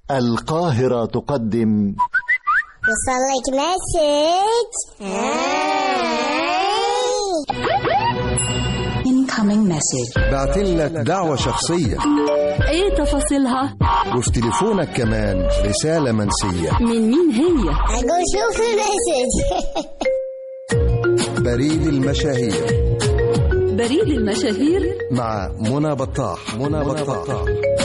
القاهرة تقدم وصلك مسج incoming message بعتلك دعوة شخصية ايه تفاصيلها وفي تليفونك كمان رسالة منسية من مين هي أقول شوف المسج بريد المشاهير بريد المشاهير مع منى بطاح منى بطاح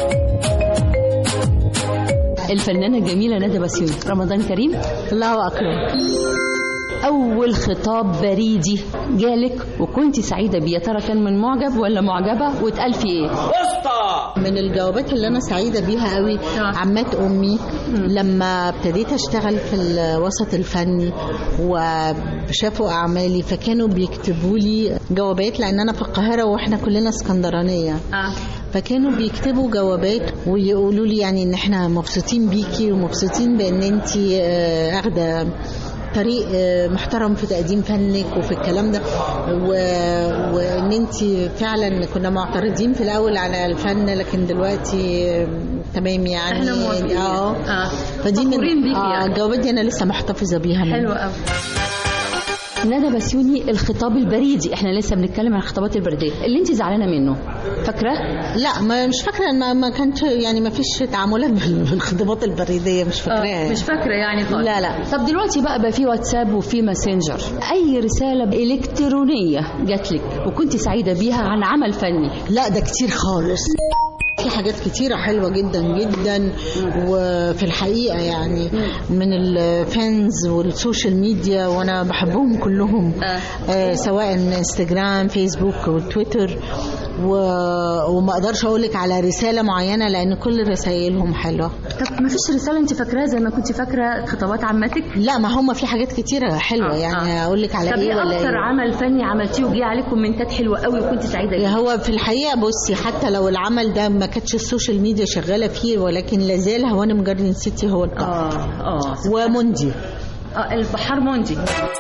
الفنانة الجميلة ندى بسيون رمضان كريم الله أكرم أول خطاب بريدي جالك وكنت سعيدة بيه يا ترى كان من معجب ولا معجبة واتقال في ايه من الجوابات اللي أنا سعيدة بيها قوي عمات أمي لما ابتديت أشتغل في الوسط الفني وشافوا أعمالي فكانوا بيكتبوا لي جوابات لأن أنا في القاهرة وإحنا كلنا اسكندرانية اه فكانوا بيكتبوا جوابات ويقولوا لي يعني ان احنا مبسوطين بيكي ومبسوطين بان انت اخده طريق آه، محترم في تقديم فنك وفي الكلام ده و... وان انت فعلا كنا معترضين في الاول على الفن لكن دلوقتي آه، تمام يعني احنا موافقين اه اه فدي من فخورين بيكي اه يعني. الجوابات دي انا لسه محتفظه بيها من حلو قوي ندى بسيوني الخطاب البريدي احنا لسه بنتكلم عن الخطابات البريديه اللي انت زعلانه منه فاكره لا ما مش فاكره ان ما, ما كانش يعني ما فيش تعاملات بال- بالخطابات البريديه مش فاكراها يعني. مش فاكره يعني خالص لا لا طب دلوقتي بقى بقى في واتساب وفي ماسنجر اي رساله الكترونيه جات لك وكنت سعيده بيها عن عمل فني لا ده كتير خالص في حاجات كتيرة حلوة جدا جدا وفي الحقيقة يعني من الفانز والسوشيال ميديا وانا بحبهم كلهم آه. آه سواء انستجرام فيسبوك وتويتر و... وما اقدرش اقولك على رسالة معينة لان كل رسائلهم حلوة طب ما فيش رساله انت فاكراها زي ما كنت فاكره خطابات عمتك لا ما هم في حاجات كتيرة حلوة آه، يعني آه. اقول لك على طب ايه ايه ولا اكتر ايه عمل فني عملتيه وجي عليه كومنتات حلوه قوي وكنت سعيده بيه هو في الحقيقة بصي حتى لو العمل ده ما كانتش السوشيال ميديا شغالة فيه ولكن لازال هوانم جاردن سيتي هو الطرف اه اه وموندي اه البحار موندي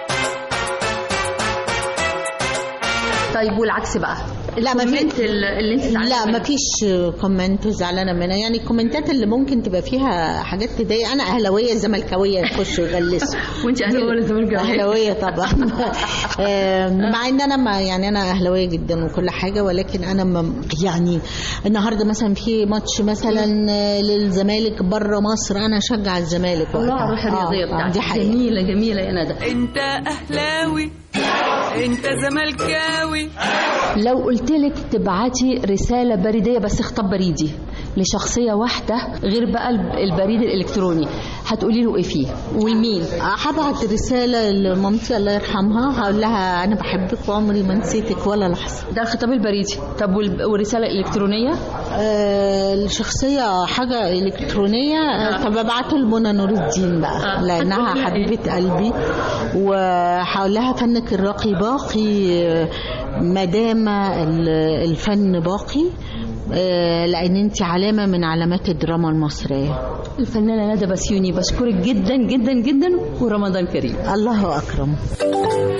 طيب والعكس بقى لا، ما في- الكومنت اللي اللي انت زعلانة لا منه. ما فيش كومنت زعلانه منها يعني الكومنتات اللي ممكن تبقى فيها حاجات تضايق انا اهلاويه زملكاويه يخشوا يغلسوا وانت أهلاوية ولا زملكاوية؟ اهلاويه طبعا آم، مع ان انا ما يعني انا اهلاويه جدا وكل حاجه ولكن انا ما يعني النهارده مثلا في ماتش مثلا للزمالك بره مصر انا اشجع الزمالك الله وقتها. على الروح الرياضيه آه، آه، بتاعتك دي حقيقه جميله جميله يا ندى انت اهلاوي انت زملكاوي لو قلت لك تبعتي رساله بريديه بس خطاب بريدي لشخصيه واحده غير بقى الب- البريد الالكتروني هتقولي له ايه فيه ولمين هبعت رسالة لمامتي الله يرحمها هقول لها أنا بحبك وعمري ما نسيتك ولا لحظة ده الخطاب البريدي طب والب- والرساله الالكترونيه آه، الشخصية حاجة إلكترونية آه، طب ابعته لمنى نور الدين بقى آه. لأنها هتقولي لها إيه؟ حبيبة قلبي وهقول لها فنك الراقي باقي آه، ما دام ال- الفن باقي آه، لأن أنت علامة من علامات الدراما المصرية الفنانه ندى بسيوني بشكرك جدا جدا جدا ورمضان كريم الله أكرم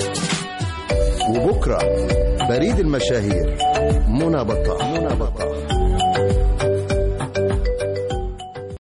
وبكرة بريد المشاهير منى بطاح منى بطاح